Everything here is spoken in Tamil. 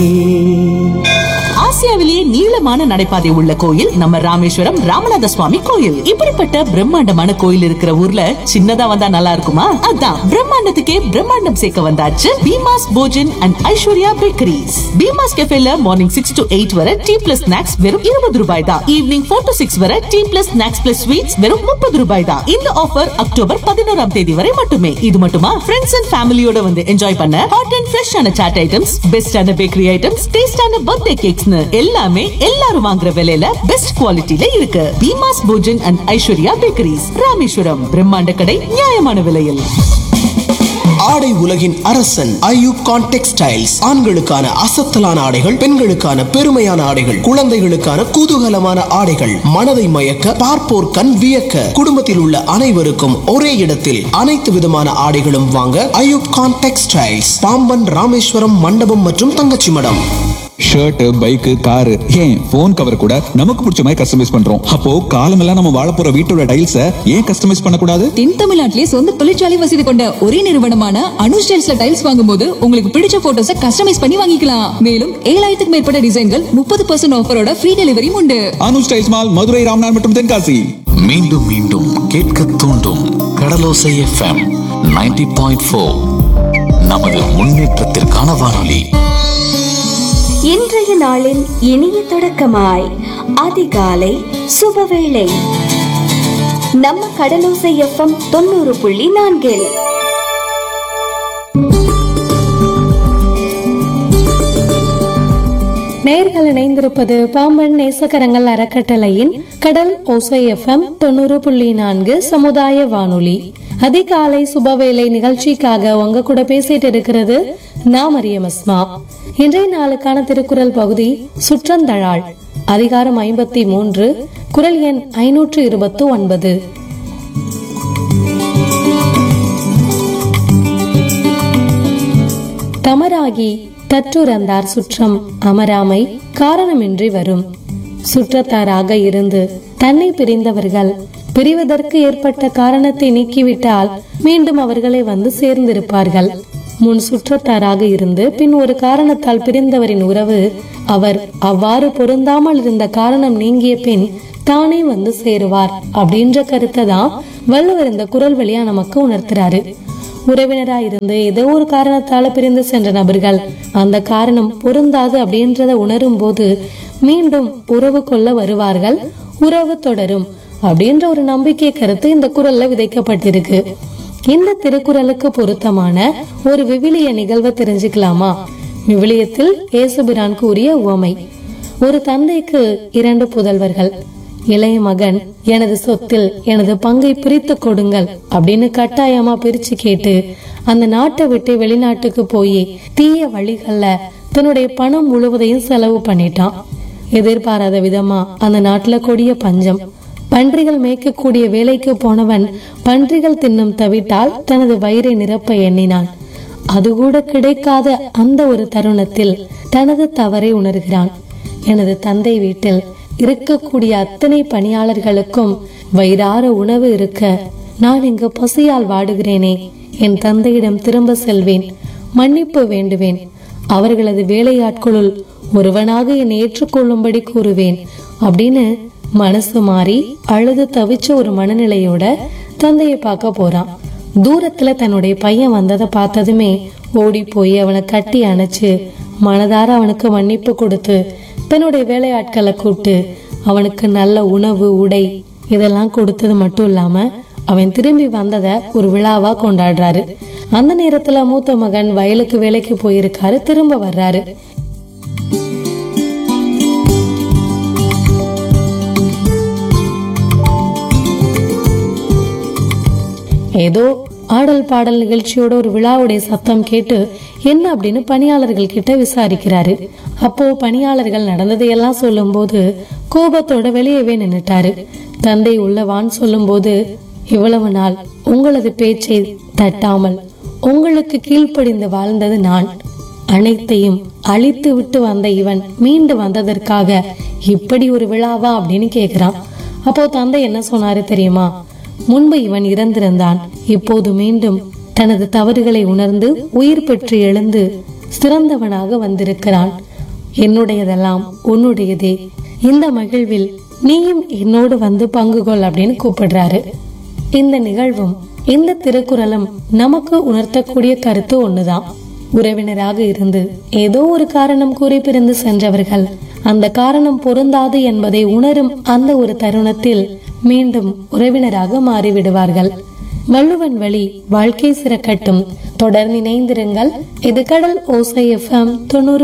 ஆசியாவிலேயே நீளமான நடைபாதை உள்ள கோயில் நம்ம ராமேஸ்வரம் ராமநாத சுவாமி கோயில் இப்படிப்பட்ட பிரம்மாண்டமான கோயில் இருக்கிற ஊர்ல சின்னதா வந்தா நல்லா இருக்குமா அதான் பிரம்மாண்டத்துக்கே பிரம்மாண்டம் சேர்க்க வந்தாச்சு பீமாஸ் போஜன் அண்ட் ஐஸ்வர்யா பேக்கரிஸ் பீமாஸ் கெஃபேல மார்னிங் சிக்ஸ் to எயிட் வரை டீ பிளஸ் ஸ்நாக்ஸ் வெறும் இருபது ரூபாய் தான் ஈவினிங் ஃபோர் to சிக்ஸ் வரை tea plus snacks plus sweets வெறும் முப்பது ரூபாய் தான் இந்த ஆஃபர் அக்டோபர் பதினோராம் தேதி வரை மட்டுமே இது மட்டுமா ஃப்ரெண்ட்ஸ் அண்ட் ஃபேமிலியோட வந்து என்ஜாய் பண்ண ஹாட் அண்ட் ஃப்ரெஷ்ஷான சாட் ஐட்டம்ஸ் பெஸ்டான பேக்கரி ஐட்டம்ஸ் டேஸ்டான பர்த்டே கேக்ஸ்னு எல்லாமே எல்லாரும் வாங்குற விலையில பெஸ்ட் குவாலிட்டில இருக்கு பீமாஸ் போஜன் அண்ட் ஐஸ்வர்யா பேக்கரிஸ் ராமேஸ்வரம் பிரம்மாண்ட கடை நியாயமான விலையில் ஆடை உலகின் அரசன் ஐயூப் கான் டெக்ஸ்டைல்ஸ் ஆண்களுக்கான அசத்தலான ஆடைகள் பெண்களுக்கான பெருமையான ஆடைகள் குழந்தைகளுக்கான குதூகலமான ஆடைகள் மனதை மயக்க பார்ப்போர் கண் வியக்க குடும்பத்தில் உள்ள அனைவருக்கும் ஒரே இடத்தில் அனைத்து விதமான ஆடைகளும் வாங்க ஐயூப் கான் டெக்ஸ்டைல்ஸ் பாம்பன் ராமேஸ்வரம் மண்டபம் மற்றும் Thangachimadam shirt bike car ஏன் போன் கவர் கூட நமக்கு பிடிச்ச மாதிரி கஸ்டமைஸ் பண்றோம் அப்போ காலமெல்லாம் நம்ம வாழ போற வீட்டோட டைல்ஸ ஏன் கஸ்டமைஸ் பண்ணக்கூடாது தென் தமிழ்நாட்டிலே சொந்த தொழிற்சாலை வசதி கொண்ட ஒரே நிறுவனமான அனு ஸ்டைல்ஸ்ல டைல்ஸ் வாங்கும்போது உங்களுக்கு பிடிச்ச போட்டோஸ கஸ்டமைஸ் பண்ணி வாங்கிக்கலாம் மேலும் ஏழாயிரத்துக்கு மேற்பட்ட டிசைன்கள் முப்பது பர்சன்ட் ஆஃபரோட ஃப்ரீ டெலிவரியும் உண்டு அனு ஸ்டைல்ஸ் மால் மதுரை ராம்நாத் மற்றும் தென்காசி மீண்டும் மீண்டும் கேட்க தூண்டும் கடலோசை எஃப்எம் 90.4 பாயிண்ட் ஃபோர் நமது முன்னேற்றத்திற்கான வானொலி இன்றைய நாளின் இனிய தொடக்கமாய் அதிகாலை சுபவேளை நம்ம கடலோசை எஃப்எம் தொண்ணூறு புள்ளி நான்கில் நேர்கள் இணைந்திருப்பது பாம்பன் நேசகரங்கள் அறக்கட்டளையின் கடல் ஓசை எஃப்எம் தொண்ணூறு புள்ளி நான்கு சமுதாய வானொலி அதிகாலை சுபவேளை நிகழ்ச்சிக்காக உங்க கூட பேசிட்டு இருக்கிறது நான் மரியம் அஸ்மா இன்றைய நாளுக்கான திருக்குறள் பகுதி சுற்றந்தழாள் அதிகாரம் ஐம்பத்தி மூன்று குரல் எண் ஐநூற்று இருபத்து ஒன்பது தமராகி தற்றுறந்தார் சுற்றம் அமராமை காரணமின்றி வரும் சுற்றத்தாராக இருந்து தன்னை பிரிந்தவர்கள் பிரிவதற்கு ஏற்பட்ட காரணத்தை நீக்கிவிட்டால் மீண்டும் அவர்களை வந்து சேர்ந்திருப்பார்கள் முன் சுற்றத்தாராக இருந்து பின் ஒரு காரணத்தால் பிரிந்தவரின் உறவு அவர் அவ்வாறு பொருந்தாமல் இருந்த காரணம் நீங்கிய பின் தானே வந்து சேருவார் அப்படின்ற கருத்தை தான் வள்ளுவர் இந்த குரல் வழியா நமக்கு உணர்த்துறாரு உறவினரா இருந்து ஏதோ ஒரு காரணத்தால பிரிந்து சென்ற நபர்கள் அந்த காரணம் பொருந்தாது அப்படின்றத உணரும் போது மீண்டும் உறவு கொள்ள வருவார்கள் உறவு தொடரும் அப்படின்ற ஒரு நம்பிக்கை கருத்து இந்த குரல்ல விதைக்கப்பட்டிருக்கு இந்த திருக்குறளுக்கு பொருத்தமான ஒரு விவிலிய நிகழ்வை தெரிஞ்சுக்கலாமா விவிலியத்தில் ஏசுபிரான் கூறிய உவமை ஒரு தந்தைக்கு இரண்டு புதல்வர்கள் இளைய மகன் எனது சொத்தில் எனது பங்கை பிரித்து கொடுங்கள் அப்படின்னு கட்டாயமா பிரிச்சு கேட்டு அந்த நாட்டை விட்டு வெளிநாட்டுக்கு போய் தீய வழிகள்ல தன்னுடைய பணம் முழுவதையும் செலவு பண்ணிட்டான் எதிர்பாராத விதமா அந்த நாட்டுல கொடிய பஞ்சம் பன்றிகள் மேய்க்கக்கூடிய வேலைக்கு போனவன் பன்றிகள் தின்னும் தவிட்டால் தனது வயிறை நிரப்ப எண்ணினான் அது கூட கிடைக்காத அந்த ஒரு தருணத்தில் தனது தவறை உணர்கிறான் எனது தந்தை வீட்டில் இருக்கக்கூடிய அத்தனை பணியாளர்களுக்கும் வயிறார உணவு இருக்க நான் இங்கு பசியால் வாடுகிறேனே என் தந்தையிடம் திரும்ப செல்வேன் மன்னிப்பு வேண்டுவேன் அவர்களது வேலையாட்களுள் ஒருவனாக என்னை ஏற்றுக்கொள்ளும்படி கூறுவேன் அப்படின்னு மனசு மாறி அழுது தவிச்ச ஒரு மனநிலையோட தந்தையை பார்க்க போறான் தூரத்துல தன்னுடைய பையன் வந்ததை பார்த்ததுமே ஓடி போய் அவனை கட்டி அணைச்சு மனதார அவனுக்கு மன்னிப்பு கொடுத்து தன்னுடைய வேலையாட்களை கூப்பிட்டு அவனுக்கு நல்ல உணவு உடை இதெல்லாம் கொடுத்தது மட்டும் இல்லாம அவன் திரும்பி வந்ததை ஒரு விழாவா கொண்டாடுறாரு அந்த நேரத்துல மூத்த மகன் வயலுக்கு வேலைக்கு போயிருக்காரு திரும்ப வர்றாரு ஏதோ ஆடல் பாடல் நிகழ்ச்சியோட ஒரு விழாவுடைய சத்தம் கேட்டு என்ன அப்படின்னு பணியாளர்கள் கிட்ட விசாரிக்கிறாரு அப்போ பணியாளர்கள் நடந்ததையெல்லாம் சொல்லும்போது கோபத்தோட வெளியவே நின்னுட்டாரு தந்தை உள்ளவான் சொல்லும்போது இவ்வளவு நாள் உங்களது பேச்சை தட்டாமல் உங்களுக்கு கீழ்ப்படிந்து வாழ்ந்தது நான் அனைத்தையும் அழித்து விட்டு வந்த இவன் மீண்டு வந்ததற்காக இப்படி ஒரு விழாவா அப்படின்னு கேக்குறான் அப்போ தந்தை என்ன சொன்னாரு தெரியுமா முன்பு இவன் இறந்திருந்தான் இப்போது மீண்டும் தனது தவறுகளை உணர்ந்து உயிர் பெற்று எழுந்து சிறந்தவனாக வந்திருக்கிறான் என்னுடையதெல்லாம் உன்னுடையதே இந்த மகிழ்வில் நீயும் என்னோடு வந்து பங்கு கொள் அப்படின்னு கூப்பிடுறாரு இந்த நிகழ்வும் இந்த திருக்குறளும் நமக்கு உணர்த்தக்கூடிய கருத்து ஒண்ணுதான் உறவினராக இருந்து ஏதோ ஒரு காரணம் கூறி பிரிந்து சென்றவர்கள் அந்த காரணம் பொருந்தாது என்பதை உணரும் அந்த ஒரு தருணத்தில் மீண்டும் உறவினராக மாறிவிடுவார்கள் வள்ளுவன் வழி வாழ்க்கை சிறக்கட்டும் தொடர்ந்து இணைந்திருங்கள் இது கடல் ஓசை எஃப்எம் தொண்ணூறு